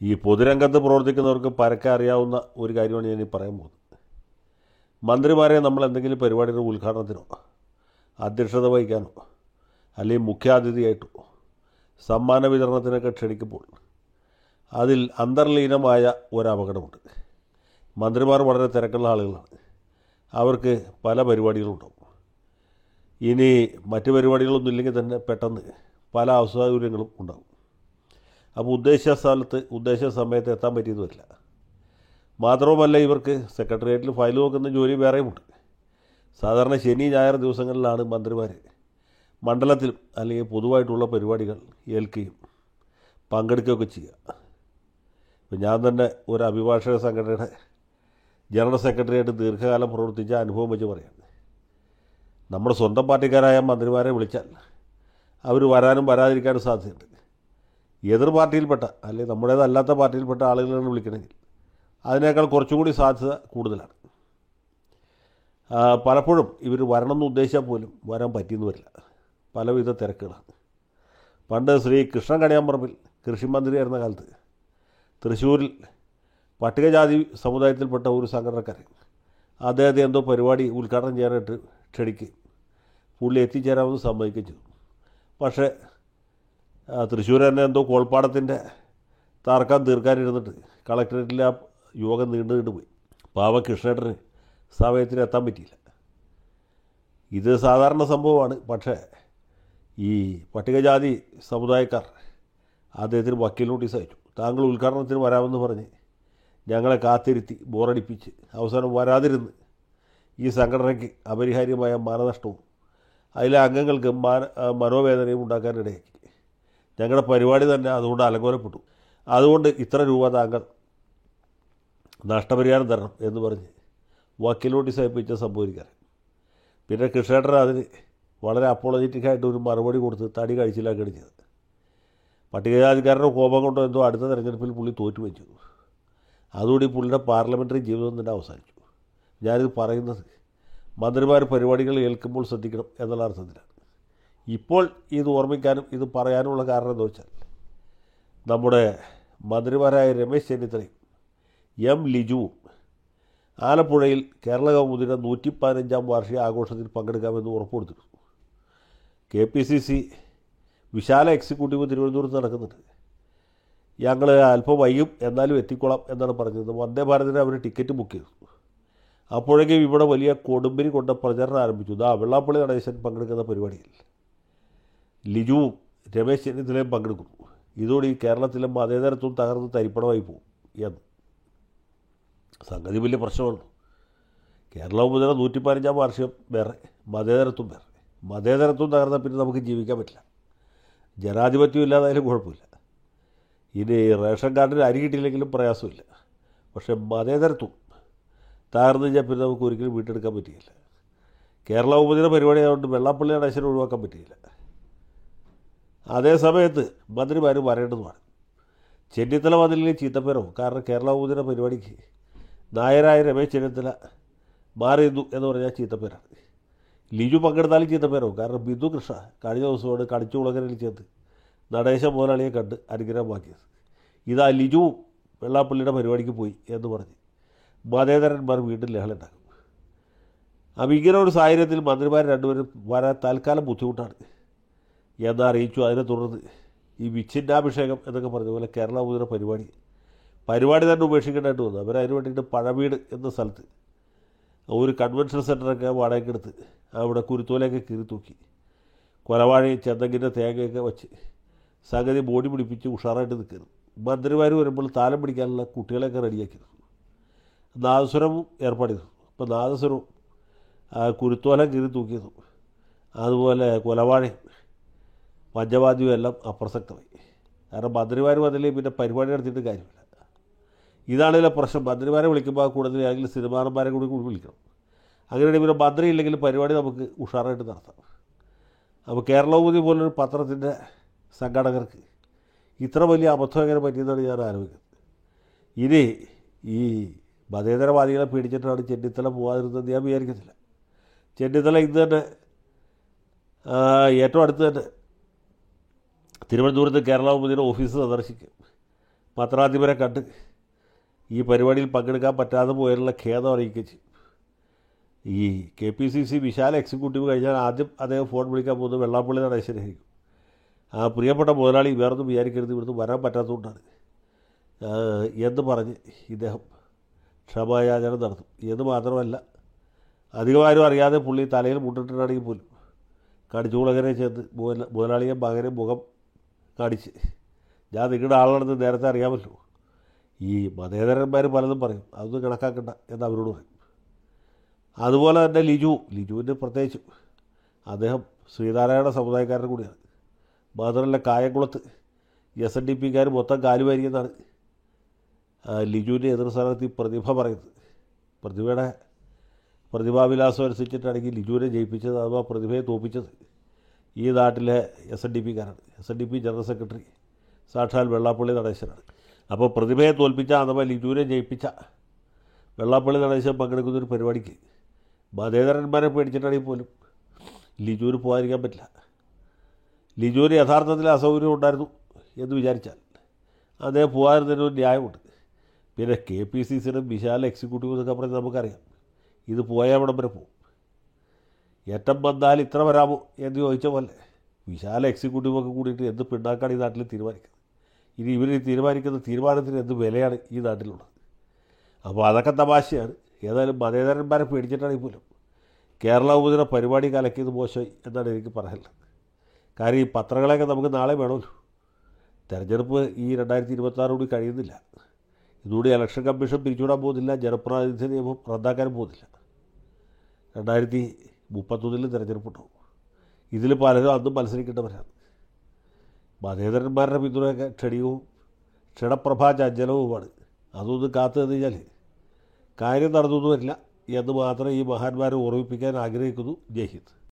ഈ പൊതുരംഗത്ത് പ്രവർത്തിക്കുന്നവർക്ക് പരക്കെ അറിയാവുന്ന ഒരു കാര്യമാണ് ഞാൻ ഈ പറയാൻ പോകുന്നത് മന്ത്രിമാരെ നമ്മൾ എന്തെങ്കിലും പരിപാടിയുടെ ഉദ്ഘാടനത്തിനോ അധ്യക്ഷത വഹിക്കാനോ അല്ലെങ്കിൽ മുഖ്യാതിഥിയായിട്ടോ സമ്മാന വിതരണത്തിനൊക്കെ ക്ഷണിക്കുമ്പോൾ അതിൽ അന്തർലീനമായ ഒരപകടമുണ്ട് മന്ത്രിമാർ വളരെ തിരക്കുള്ള ആളുകളാണ് അവർക്ക് പല പരിപാടികളുണ്ടാവും ഇനി മറ്റ് പരിപാടികളൊന്നും ഇല്ലെങ്കിൽ തന്നെ പെട്ടെന്ന് പല അസൗകര്യങ്ങളും ഉണ്ടാകും അപ്പോൾ ഉദ്ദേശിച്ച സ്ഥലത്ത് ഉദ്ദേശിച്ച സമയത്ത് എത്താൻ പറ്റിയെന്ന് വരില്ല മാത്രവുമല്ല ഇവർക്ക് സെക്രട്ടേറിയറ്റിൽ ഫയൽ നോക്കുന്ന ജോലി വേറെയുമുണ്ട് സാധാരണ ശനി ഞായർ ദിവസങ്ങളിലാണ് മന്ത്രിമാർ മണ്ഡലത്തിലും അല്ലെങ്കിൽ പൊതുവായിട്ടുള്ള പരിപാടികൾ ഏൽക്കുകയും പങ്കെടുക്കുകയൊക്കെ ചെയ്യുക ഇപ്പം ഞാൻ തന്നെ ഒരു അഭിഭാഷക സംഘടനയുടെ ജനറൽ സെക്രട്ടറിയായിട്ട് ദീർഘകാലം പ്രവർത്തിച്ച അനുഭവം വെച്ച് പറയാണ് നമ്മുടെ സ്വന്തം പാർട്ടിക്കാരായ മന്ത്രിമാരെ വിളിച്ചാൽ അവർ വരാനും വരാതിരിക്കാനും സാധ്യതയുണ്ട് എതിർ പാർട്ടിയിൽപ്പെട്ട അല്ലെങ്കിൽ നമ്മുടേതല്ലാത്ത പാർട്ടിയിൽപ്പെട്ട ആളുകളാണ് വിളിക്കണമെങ്കിൽ അതിനേക്കാൾ കുറച്ചും കൂടി സാധ്യത കൂടുതലാണ് ആ, പലപ്പോഴും ഇവർ വരണമെന്ന് ഉദ്ദേശിച്ചാൽ പോലും വരാൻ പറ്റിയെന്ന് വരില്ല പലവിധ തിരക്കുകളാണ് പണ്ട് ശ്രീ കൃഷ്ണൻ കണിയാമ്പറമ്പിൽ കൃഷിമന്ത്രിയായിരുന്ന കാലത്ത് തൃശ്ശൂരിൽ പട്ടികജാതി സമുദായത്തിൽപ്പെട്ട ഒരു സംഘടനക്കാരൻ അദ്ദേഹത്തെ എന്തോ പരിപാടി ഉദ്ഘാടനം ചെയ്യാനായിട്ട് ക്ഷണിക്കുകയും പുള്ളി എത്തിച്ചേരാമെന്ന് സമ്മതിക്കുകയും ചെയ്തു പക്ഷേ ആ, തൃശ്ശൂർ തന്നെ എന്തോ കോൾപ്പാടത്തിൻ്റെ തർക്കം തീർക്കാനിരുന്നിട്ട് കളക്ടറേറ്റിൽ ആ യോഗം നീണ്ടു നീണ്ടു പോയി പാവ കൃഷ്ണേട്ടന് സമയത്തിന് എത്താൻ പറ്റിയില്ല ഇത് സാധാരണ സംഭവമാണ് പക്ഷേ ഈ പട്ടികജാതി സമുദായക്കാർ അദ്ദേഹത്തിന് വക്കീൽ നോട്ടീസ് അയച്ചു താങ്കൾ ഉദ്ഘാടനത്തിന് വരാമെന്ന് പറഞ്ഞ് ഞങ്ങളെ കാത്തിരുത്തി ബോറടിപ്പിച്ച് അവസാനം വരാതിരുന്ന് ഈ സംഘടനയ്ക്ക് അപരിഹാര്യമായ മാനനഷ്ടവും അതിലെ അംഗങ്ങൾക്ക് മാന ആ, മനോവേദനയും ഉണ്ടാക്കാനിടയാക്കി ഞങ്ങളുടെ പരിപാടി തന്നെ അതുകൊണ്ട് അലങ്കോലപ്പെട്ടു അതുകൊണ്ട് ഇത്ര രൂപ താങ്കൾ നഷ്ടപരിഹാരം തരണം എന്ന് പറഞ്ഞ് വക്കീൽ നോട്ടീസ് അയപ്പിച്ച സംഭവിക്കാറ് പിന്നെ കൃഷ്ണേട്ടൻ അതിന് വളരെ അപ്പോളജറ്റിക് ആയിട്ട് ഒരു മറുപടി കൊടുത്ത് തടി കഴിച്ചിലാക്കുകയാണ് ചെയ്തത് പട്ടികജാതിക്കാരുടെ കോപം കൊണ്ടോ എന്തോ അടുത്ത തെരഞ്ഞെടുപ്പിൽ പുള്ളി തോറ്റു വെച്ചു അതുകൂടി പുള്ളിയുടെ പാർലമെൻ്ററി ജീവിതം തന്നെ അവസാനിച്ചു ഞാനിത് പറയുന്നത് മന്ത്രിമാർ പരിപാടികൾ ഏൽക്കുമ്പോൾ ശ്രദ്ധിക്കണം എന്നുള്ള അർത്ഥത്തിലാണ് ഇപ്പോൾ ഇത് ഓർമ്മിക്കാനും ഇത് പറയാനുമുള്ള കാരണം എന്താ വെച്ചാൽ നമ്മുടെ മന്ത്രിമാരായ രമേശ് ചെന്നിത്തലയും എം ലിജുവും ആലപ്പുഴയിൽ കേരള കൗമുദിയുടെ നൂറ്റി പതിനഞ്ചാം വാർഷിക ആഘോഷത്തിൽ പങ്കെടുക്കാമെന്ന് ഉറപ്പ് കൊടുത്തിരുന്നു കെ പി സി സി വിശാല എക്സിക്യൂട്ടീവ് തിരുവനന്തപുരത്ത് നടക്കുന്നുണ്ട് ഞങ്ങൾ അല്പം വൈകും എന്നാലും എത്തിക്കോളാം എന്നാണ് പറഞ്ഞത് വന്ദേ ഭാരതിന് അവർ ടിക്കറ്റ് ബുക്ക് ചെയ്തു അപ്പോഴേക്കും ഇവിടെ വലിയ കൊടുമ്പിരി കൊണ്ട് പ്രചരണം ആരംഭിച്ചു ഇതാ വെള്ളാപ്പള്ളി നടേശൻ പങ്കെടുക്കുന്ന പരിപാടിയിൽ ലിജുവും രമേശ് ചെന്നിത്തലയും പങ്കെടുക്കുന്നു ഇതോടെ ഈ കേരളത്തിലെ മതേതരത്വം തകർന്ന് തരിപ്പണമായി പോകും എന്ന് സംഗതി വലിയ പ്രശ്നമാണ് കേരള മുതൽ നൂറ്റി പതിനഞ്ചാം വാർഷികം വേറെ മതേതരത്വം വേറെ മതേതരത്വം തകർന്നാൽ പിന്നെ നമുക്ക് ജീവിക്കാൻ പറ്റില്ല ജനാധിപത്യം ഇല്ലാതായാലും കുഴപ്പമില്ല ഇനി റേഷൻ കാർഡിന് അരി കിട്ടിയില്ലെങ്കിലും പ്രയാസമില്ല പക്ഷേ മതേതരത്വം തകർന്നു കഴിഞ്ഞാൽ പിന്നെ നമുക്ക് ഒരിക്കലും വീട്ടെടുക്കാൻ പറ്റിയില്ല കേരള ഉപതിര പരിപാടി ആയതുകൊണ്ട് വെള്ളാപ്പള്ളി നടേശനെ ഒഴിവാക്കാൻ പറ്റിയില്ല അതേ സമയത്ത് മന്ത്രിമാർ വരേണ്ടതുമാണ് ചെന്നിത്തല മതിലിൽ ചീത്തപ്പേരോ കാരണം കേരള ഉപതിര പരിപാടിക്ക് നായരായ രമേശ് ചെന്നിത്തല മാറി നിന്നു എന്ന് പറഞ്ഞാൽ ചീത്തപ്പേരാണ് ലിജു പങ്കെടുത്താലും ചീത്തപ്പേരോ കാരണം ബിന്ദു കൃഷ്ണ കഴിഞ്ഞ ദിവസമാണ് കടിച്ചുകുളങ്ങരയിൽ ചേർത്ത് നടേശ മുതലാളിയെ കണ്ട് അനുഗ്രഹമാക്കിയത് ഇതാ ലിജുവും വെള്ളാപ്പള്ളിയുടെ പരിപാടിക്ക് പോയി എന്ന് പറഞ്ഞ് മതേതരന്മാർ വീട്ടിൽ ലഹളുണ്ടാക്കും അപ്പോൾ ഇങ്ങനെ ഒരു സാഹചര്യത്തിൽ മന്ത്രിമാർ രണ്ടുപേരും വരാൻ തൽക്കാലം ബുദ്ധിമുട്ടാണ് എന്ന് അറിയിച്ചു അതിനെ തുടർന്ന് ഈ വിച്ഛിന്നാഭിഷേകം എന്നൊക്കെ പറഞ്ഞ പോലെ കേരള മുതിര പരിപാടി പരിപാടി തന്നെ ഉപേക്ഷിക്കേണ്ടതായിട്ട് വന്നു അവരതിന് വേണ്ടിയിട്ട് പഴവീട് എന്ന സ്ഥലത്ത് ഒരു കൺവെൻഷൻ സെൻ്ററൊക്കെ വാടകയ്ക്കെടുത്ത് അവിടെ കുരുത്തോലയൊക്കെ കീറി തൂക്കി കൊലവാഴയും ചെന്തങ്കിൻ്റെ തേങ്ങയൊക്കെ വെച്ച് സംഗതി ബോഡി പിടിപ്പിച്ച് ഉഷാറായിട്ട് നിൽക്കുന്നു മന്ത്രിമാർ വരുമ്പോൾ താലം പിടിക്കാനുള്ള കുട്ടികളെയൊക്കെ റെഡിയാക്കിയിരുന്നു നാദസ്വരവും ഏർപ്പാട് ചെയ്തു അപ്പോൾ നാദസ്വരവും ആ കുരുത്തോലം കീറി തൂക്കിയതും അതുപോലെ കൊലവാഴയും പഞ്ചവാദ്യവും എല്ലാം അപ്രസക്തമായി കാരണം മന്ത്രിമാർ വന്നില്ലെങ്കിൽ പിന്നെ പരിപാടി നടത്തിയിട്ട് കാര്യമില്ല ഇതാണ് ഇതിലെ പ്രശ്നം മന്ത്രിമാരെ വിളിക്കുമ്പോൾ കൂടുതൽ ഏതെങ്കിലും സിനിമാറന്മാരെ കൂടി കൂടി വിളിക്കണം അങ്ങനെയാണെങ്കിൽ പിന്നെ മന്ത്രി ഇല്ലെങ്കിൽ പരിപാടി നമുക്ക് ഉഷാറായിട്ട് നടത്താം അപ്പോൾ കേരളൗപതി പോലൊരു പത്രത്തിൻ്റെ സംഘാടകർക്ക് ഇത്ര വലിയ അബദ്ധം എങ്ങനെ പറ്റിയെന്നാണ് ഞാൻ ആലോചിക്കുന്നത് ഇനി ഈ മതേതരവാദികളെ പേടിച്ചിട്ടാണ് ചെന്നിത്തല പോകാതിരുന്നത് ഞാൻ വിചാരിക്കുന്നില്ല ചെന്നിത്തല ഇന്ന് തന്നെ ആ, ഏറ്റവും അടുത്ത് തന്നെ തിരുവനന്തപുരത്ത് കേരള ഉപതിയുടെ ഓഫീസ് സന്ദർശിക്കും പത്രാധിപരെ കണ്ട് ഈ പരിപാടിയിൽ പങ്കെടുക്കാൻ പറ്റാതെ പോയതിനുള്ള ഖേദം അറിയിക്കുകയും ചെയ്യും ഈ കെ പി സി സി വിശാല എക്സിക്യൂട്ടീവ് കഴിഞ്ഞാൽ ആദ്യം അദ്ദേഹം ഫോൺ വിളിക്കാൻ പോകുന്നത് വെള്ളാപ്പള്ളി നടേശനായിരിക്കും ആ പ്രിയപ്പെട്ട മുതലാളി വേറൊന്നും വിചാരിക്കരുത് ഇവിടുന്ന് വരാൻ പറ്റാത്തതുകൊണ്ടാണ് ആ, എന്ന് പറഞ്ഞ് ഇദ്ദേഹം ക്ഷമായാചന നടത്തും എന്ന് മാത്രമല്ല അധികമാരും അറിയാതെ പുള്ളി തലയിൽ മുട്ടിട്ടിട്ടാണെങ്കിൽ പോലും കടിച്ചുകുളകരെ ചെന്ന് മുതല മുതലാളിയെ മകനെ മുഖം കാണിച്ച് ഞാൻ നിങ്ങളുടെ ആളാണെന്ന് നേരത്തെ അറിയാമല്ലോ ഈ മതേതരന്മാർ പലതും പറയും അതൊന്നും കണക്കാക്കണ്ട എന്ന് അവരോട് പറയും അതുപോലെ തന്നെ ലിജു ലിജുവിൻ്റെ പ്രത്യേകിച്ച് അദ്ദേഹം ശ്രീനാരായണ സമുദായക്കാരൻ കൂടിയാണ് മാത്രമല്ല കായംകുളത്ത് എസ് എൻ ഡി പിക്കാർ മൊത്തം കാലുവാരിയെന്നാണ് ആ, ലിജുവിൻ്റെ എതിർ സ്ഥാനത്ത് ഈ പ്രതിഭ പറയുന്നത് പ്രതിഭയുടെ പ്രതിഭാവിലാസം അനുസരിച്ചിട്ടാണെങ്കിൽ ലിജുവിനെ ജയിപ്പിച്ചത് അഥവാ പ്രതിഭയെ തോപ്പിച്ചത് ഈ നാട്ടിലെ എസ് എൻ ഡി പിക്കാരാണ് S N D P general secretary സാക്ഷാൽ വെള്ളാപ്പള്ളി നടേശനാണ് അപ്പോൾ പ്രതിഭയെ തോൽപ്പിച്ച അഥവാ ലിജുവിനെ ജയിപ്പിച്ച വെള്ളാപ്പള്ളി നടേശൻ പങ്കെടുക്കുന്ന ഒരു പരിപാടിക്ക് മതേതരന്മാരെ പേടിച്ചിട്ടാണെങ്കിൽ പോലും ലിജുവിന് പോകാതിരിക്കാൻ പറ്റില്ല ലിജുവിന് യഥാർത്ഥത്തിൽ അസൗകര്യം ഉണ്ടായിരുന്നു എന്ന് വിചാരിച്ചാൽ അദ്ദേഹം പോകാതിരുന്നതിന് ഒരു ന്യായമുണ്ട് പിന്നെ കെ പി സി സിയുടെ വിശാല എക്സിക്യൂട്ടീവ് എന്നൊക്കെ പറഞ്ഞ് നമുക്കറിയാം ഇത് പോയാൽ എവിടം വരെ പോകും ഏറ്റം വന്നാൽ ഇത്ര വരാമോ എന്ന് ചോദിച്ച പോലെ വിശാല എക്സിക്യൂട്ടീവ് ഒക്കെ കൂടിയിട്ട് എന്ത് പിണ്ണാക്കാണ് ഈ നാട്ടിൽ തീരുമാനിക്കുന്നത് ഇനി ഇവർ തീരുമാനിക്കുന്ന തീരുമാനത്തിന് എന്ത് വിലയാണ് ഈ നാട്ടിലുള്ളത് അപ്പോൾ അതൊക്കെ തമാശയാണ് ഏതായാലും മതേതരന്മാരെ പേടിച്ചിട്ടാണെങ്കിൽ പോലും കേരള ഉപദിന പരിപാടി കലക്കിയത് മോശമായി എന്നാണ് എനിക്ക് പറയാനുള്ളത് കാര്യം ഈ പത്രങ്ങളെയൊക്കെ നമുക്ക് നാളെ വേണമല്ലോ തെരഞ്ഞെടുപ്പ് ഈ രണ്ടായിരത്തി ഇരുപത്താറ് കൂടി കഴിയുന്നില്ല ഇതുകൂടി ഇലക്ഷൻ കമ്മീഷൻ പിരിച്ചുവിടാൻ പോകുന്നില്ല ജനപ്രാതിനിധ്യ നിയമം റദ്ദാക്കാനും പോകുന്നില്ല രണ്ടായിരത്തി മുപ്പത്തൊന്നിൽ തിരഞ്ഞെടുപ്പുണ്ടാവും ഇതിൽ പലരും അന്നും മത്സരിക്കേണ്ടവരാണ് മതേതരന്മാരുടെ പിന്തുണയൊക്കെ ക്ഷണികവും ക്ഷണപ്രഭാ ചഞ്ചലവുമാണ് അതൊന്നും കാത്തു നിന്ന് കഴിഞ്ഞാൽ കാര്യം നടന്നൊന്നും വരില്ല എന്ന് മാത്രം ഈ മഹാന്മാരെ ഓർമ്മിപ്പിക്കാൻ ആഗ്രഹിക്കുന്നു ജയ് ഹിന്ദ്